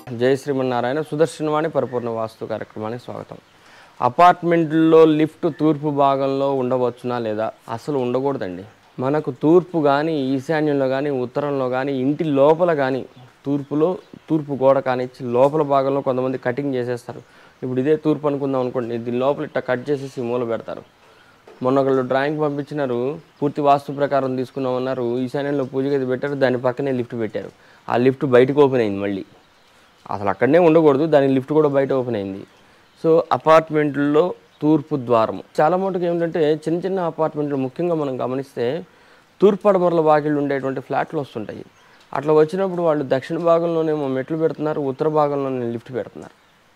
జై శ్రీమన్నారాయణ సుదర్శనవాణి పరిపూర్ణ వాస్తు కార్యక్రమానికి స్వాగతం అపార్ట్మెంట్లో లిఫ్ట్ తూర్పు భాగంలో ఉండవచ్చునా లేదా అసలు ఉండకూడదండి మనకు తూర్పు కానీ ఈశాన్యంలో కానీ ఉత్తరంలో కానీ ఇంటి లోపల కానీ తూర్పులో తూర్పు గోడ కానిచ్చి లోపల భాగంలో కొంతమంది కటింగ్ చేసేస్తారు ఇప్పుడు ఇదే తూర్పు అనుకుందాం అనుకోండి దీని లోపల ఇట్లా కట్ చేసేసి మూల పెడతారు మొన్న ఒకళ్ళు డ్రాయింగ్ పంపించినారు పూర్తి వాస్తు ప్రకారం తీసుకున్నామన్నారు ఈశాన్యంలో పూజ గది పెట్టారు దాని పక్కనే లిఫ్ట్ పెట్టారు ఆ లిఫ్ట్ బయటకు ఓపెన్ అయింది మళ్ళీ అసలు అక్కడనే ఉండకూడదు దాని లిఫ్ట్ కూడా బయట ఓపెన్ అయింది సో అపార్ట్మెంట్లో తూర్పు ద్వారము చాలా మటుకు ఏమిటంటే చిన్న చిన్న అపార్ట్మెంట్లు ముఖ్యంగా మనం గమనిస్తే తూర్పు పడమరల వాకిళ్ళు ఉండేటువంటి ఫ్లాట్లు వస్తుంటాయి అట్లా వచ్చినప్పుడు వాళ్ళు దక్షిణ భాగంలోనేమో మెట్లు పెడుతున్నారు ఉత్తర భాగంలోనే లిఫ్ట్ పెడుతున్నారు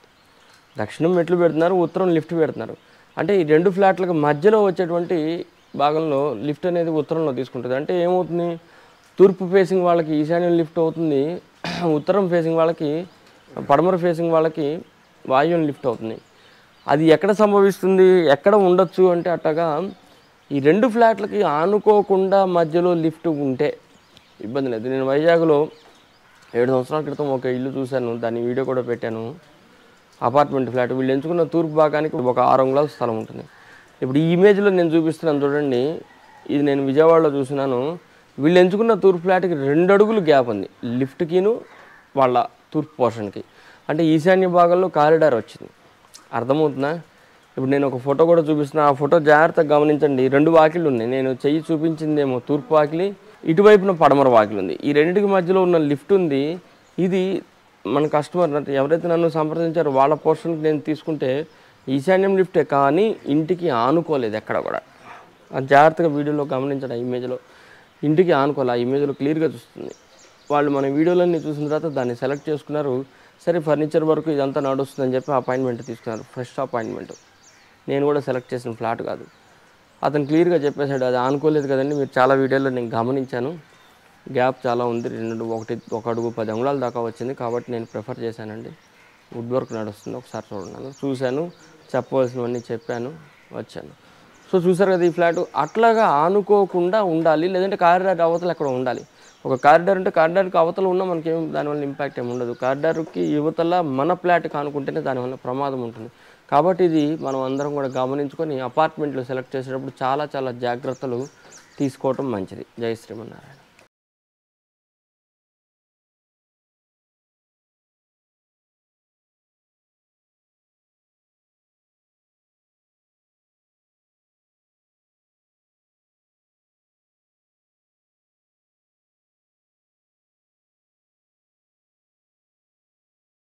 దక్షిణం మెట్లు పెడుతున్నారు ఉత్తరం లిఫ్ట్ పెడుతున్నారు అంటే ఈ రెండు ఫ్లాట్లకు మధ్యలో వచ్చేటువంటి భాగంలో లిఫ్ట్ అనేది ఉత్తరంలో తీసుకుంటుంది అంటే ఏమవుతుంది తూర్పు ఫేసింగ్ వాళ్ళకి ఈశాన్యం లిఫ్ట్ అవుతుంది ఉత్తరం ఫేసింగ్ వాళ్ళకి పడమర ఫేసింగ్ వాళ్ళకి వాయువ్యం లిఫ్ట్ అవుతుంది అది ఎక్కడ సంభవిస్తుంది ఎక్కడ ఉండొచ్చు అంటే అట్టగా ఈ రెండు ఫ్లాట్లకి ఆనుకోకుండా మధ్యలో లిఫ్ట్ ఉంటే ఇబ్బంది లేదు నేను వైజాగ్లో ఏడు సంవత్సరాల క్రితం ఒక ఇల్లు చూశాను దాని వీడియో కూడా పెట్టాను అపార్ట్మెంట్ ఫ్లాట్ వీళ్ళు ఎంచుకున్న తూర్పు భాగానికి ఒక ఆరు అంగుళాల స్థలం ఉంటుంది ఇప్పుడు ఈ ఇమేజ్లో నేను చూపిస్తున్నాను చూడండి ఇది నేను విజయవాడలో చూసినాను వీళ్ళు ఎంచుకున్న తూర్పు ఫ్లాట్కి రెండు అడుగులు గ్యాప్ ఉంది లిఫ్ట్కిను వాళ్ళ తూర్పు పోర్షన్కి అంటే ఈశాన్య భాగంలో కారిడార్ వచ్చింది అర్థమవుతుందా ఇప్పుడు నేను ఒక ఫోటో కూడా చూపిస్తున్నా ఆ ఫోటో జాగ్రత్తగా గమనించండి రెండు వాకిళ్ళు ఉన్నాయి నేను చెయ్యి చూపించిందేమో తూర్పు వాకిలి ఇటువైపున పడమర వాకిలి ఉంది ఈ రెండింటికి మధ్యలో ఉన్న లిఫ్ట్ ఉంది ఇది మన కస్టమర్ అంటే ఎవరైతే నన్ను సంప్రదించారో వాళ్ళ పోర్షన్కి నేను తీసుకుంటే ఈశాన్యం లిఫ్టే కానీ ఇంటికి ఆనుకోలేదు ఎక్కడ కూడా అది జాగ్రత్తగా వీడియోలో గమనించండి ఆ ఇమేజ్లో ఇంటికి ఆనుకోవాలి ఆ ఇమేజ్లో క్లియర్గా చూస్తుంది వాళ్ళు మన వీడియోలన్నీ చూసిన తర్వాత దాన్ని సెలెక్ట్ చేసుకున్నారు సరే ఫర్నిచర్ వరకు ఇదంతా నడుస్తుందని చెప్పి అపాయింట్మెంట్ తీసుకున్నారు ఫ్రెష్ అపాయింట్మెంట్ నేను కూడా సెలెక్ట్ చేసిన ఫ్లాట్ కాదు అతను క్లియర్గా చెప్పేశాడు అది ఆనుకోలేదు కదండి మీరు చాలా వీడియోలో నేను గమనించాను గ్యాప్ చాలా ఉంది రెండు ఒకటి ఒక అడుగు పది అంగుళాల దాకా వచ్చింది కాబట్టి నేను ప్రిఫర్ చేశానండి వుడ్ వర్క్ నడుస్తుంది ఒకసారి చూడండి చూశాను చెప్పవలసినవన్నీ చెప్పాను వచ్చాను సో చూసారు కదా ఈ ఫ్లాట్ అట్లాగా ఆనుకోకుండా ఉండాలి లేదంటే కారిడార్ అవతల ఎక్కడ ఉండాలి ఒక కారిడార్ అంటే కారిడార్కి అవతల ఉన్నా మనకేం దానివల్ల ఇంపాక్ట్ ఏమి ఉండదు కారిడార్కి యువతల మన ఫ్లాట్కి ఆనుకుంటేనే దానివల్ల ప్రమాదం ఉంటుంది కాబట్టి ఇది మనం అందరం కూడా గమనించుకొని అపార్ట్మెంట్లు సెలెక్ట్ చేసేటప్పుడు చాలా చాలా జాగ్రత్తలు తీసుకోవటం మంచిది జై శ్రీమన్నారాయణ